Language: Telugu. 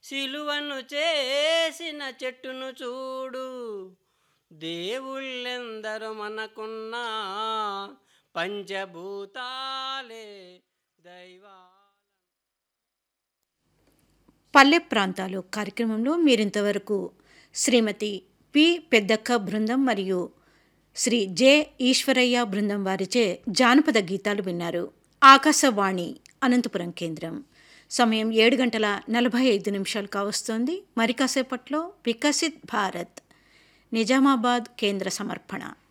సిలువను చేసిన చెట్టును చూడు దేవుళ్ళెందరు మనకున్నా పంచభూతాలే దైవా పల్లె ప్రాంతాలు కార్యక్రమంలో మీరింతవరకు శ్రీమతి పి పెద్దక్క బృందం మరియు శ్రీ జె ఈశ్వరయ్య బృందం వారిచే జానపద గీతాలు విన్నారు ఆకాశవాణి అనంతపురం కేంద్రం సమయం ఏడు గంటల నలభై ఐదు నిమిషాలు కావస్తోంది మరి కాసేపట్లో వికసిత్ భారత్ నిజామాబాద్ కేంద్ర సమర్పణ